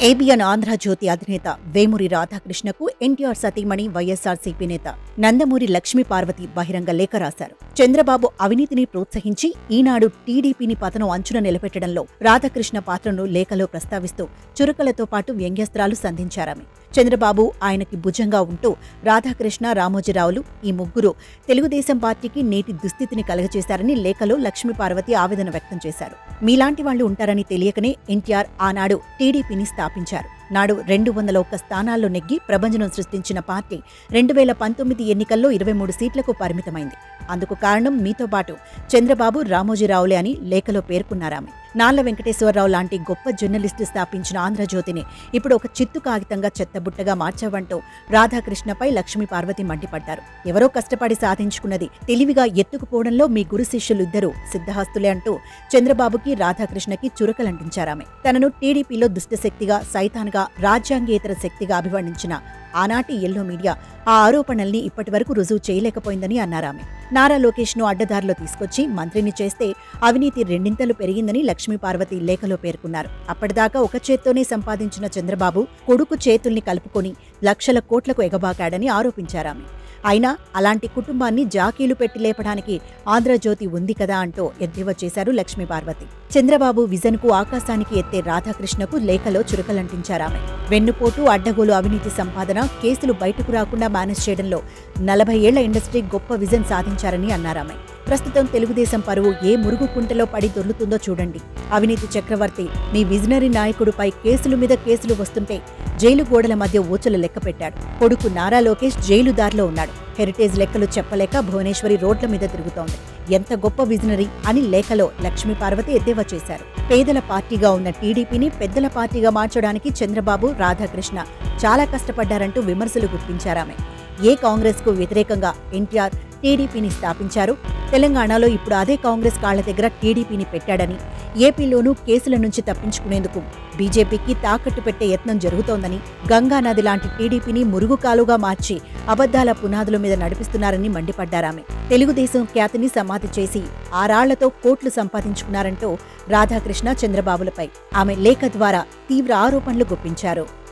ABN Andhra Jyothi అధినేత వేమూరి రాధాకృష్ణకు ఎన్టీఆర్ సతీమణి వైఎస్ఆర్సీపీ నేత నందమూరి లక్ష్మీ పార్వతి బహిరంగ లేఖ రాశారు చంద్రబాబు అవినీతిని ప్రోత్సహించి ఈనాడు టీడీపీని పతనం అంచున నిలబెట్టడంలో రాధాకృష్ణ పాత్రను లేఖలో ప్రస్తావిస్తూ చురకలతో పాటు వ్యంగ్యస్త్రాలు సంధించారామె చంద్రబాబు ఆయనకి భుజంగా ఉంటూ రాధాకృష్ణ రామోజీరావులు ఈ ముగ్గురు తెలుగుదేశం పార్టీకి నేటి దుస్థితిని కలగచేశారని లేఖలో లక్ష్మీ పార్వతి ఆవేదన వ్యక్తం చేశారు మీలాంటి వాళ్లు ఉంటారని తెలియకనే ఎన్టీఆర్ ఆనాడు టీడీపీని స్థాపించారు నాడు రెండు వందల ఒక్క స్థానాల్లో నెగ్గి ప్రభంజనం సృష్టించిన పార్టీ రెండు వేల పంతొమ్మిది ఎన్నికల్లో ఇరవై మూడు సీట్లకు పరిమితమైంది అందుకు కారణం మీతో పాటు చంద్రబాబు రామోజీరావులే అని లేఖలో పేర్కొన్నారామె నాళ్ల వెంకటేశ్వరరావు లాంటి గొప్ప జర్నలిస్టు స్థాపించిన ఆంధ్రజ్యోతిని ఇప్పుడు ఒక చిత్తు కాగితంగా చెత్తబుట్టగా మార్చావంటూ రాధాకృష్ణపై లక్ష్మీ పార్వతి మండిపడ్డారు ఎవరో కష్టపడి సాధించుకున్నది తెలివిగా ఎత్తుకుపోవడంలో మీ గురు శిష్యులిద్దరూ సిద్ధహస్తులే అంటూ చంద్రబాబుకి రాధాకృష్ణకి చురకలంటించారామె తనను టీడీపీలో దుష్టశక్తిగా సైతాన్గా రాజ్యాంగేతర శక్తిగా అభివర్ణించిన ఆనాటి ఎల్లో మీడియా ఆ ఆరోపణల్ని ఇప్పటివరకు రుజువు చేయలేకపోయిందని అన్నారామె నారా లోకేష్ను అడ్డదారిలో తీసుకొచ్చి మంత్రిని చేస్తే అవినీతి రెండింతలు పెరిగిందని లక్ష్మీ పార్వతి లేఖలో పేర్కొన్నారు అప్పటిదాకా ఒక చేత్తోనే సంపాదించిన చంద్రబాబు కొడుకు చేతుల్ని కలుపుకొని లక్షల కోట్లకు ఎగబాకాడని ఆరోపించారామె అయినా అలాంటి కుటుంబాన్ని జాకీలు పెట్టి లేపడానికి ఆంధ్రజ్యోతి ఉంది కదా అంటూ ఎద్దేవా చేశారు లక్ష్మీ పార్వతి చంద్రబాబు విజన్కు ఆకాశానికి ఎత్తే రాధాకృష్ణకు లేఖలో చురకలంటించారామె వెన్నుపోటు అడ్డగోలు అవినీతి సంపాదన కేసులు బయటకు రాకుండా మేనేజ్ చేయడంలో నలభై ఏళ్ల ఇండస్ట్రీ గొప్ప విజన్ సాధించారని అన్నారామె ప్రస్తుతం తెలుగుదేశం పరువు ఏ మురుగు కుంటలో పడి దొర్లుతుందో చూడండి అవినీతి చక్రవర్తి మీ విజనరీ నాయకుడిపై కేసుల మీద కేసులు వస్తుంటే జైలు గోడల మధ్య ఊచలు లెక్క పెట్టాడు కొడుకు నారా లోకేష్ జైలు దారిలో ఉన్నాడు హెరిటేజ్ లెక్కలు చెప్పలేక భువనేశ్వరి రోడ్ల మీద తిరుగుతోంది ఎంత గొప్ప విజనరీ అని లేఖలో లక్ష్మీ పార్వతి ఎద్దేవా చేశారు పేదల పార్టీగా ఉన్న టీడీపీని పెద్దల పార్టీగా మార్చడానికి చంద్రబాబు రాధాకృష్ణ చాలా కష్టపడ్డారంటూ విమర్శలు గుప్పించారామె ఏ కాంగ్రెస్ కు వ్యతిరేకంగా ఎన్టీఆర్ టీడీపీని స్థాపించారు తెలంగాణలో ఇప్పుడు అదే కాంగ్రెస్ కాళ్ల దగ్గర టీడీపీని పెట్టాడని ఏపీలోనూ కేసుల నుంచి తప్పించుకునేందుకు బీజేపీకి తాకట్టు పెట్టే యత్నం జరుగుతోందని గంగానది లాంటి టీడీపీని మురుగు కాలుగా మార్చి అబద్ధాల పునాదుల మీద నడిపిస్తున్నారని మండిపడ్డారామె తెలుగుదేశం ఖ్యాతిని సమాధి చేసి ఆరాళ్లతో కోట్లు సంపాదించుకున్నారంటూ రాధాకృష్ణ చంద్రబాబులపై ఆమె లేఖ ద్వారా తీవ్ర ఆరోపణలు గుప్పించారు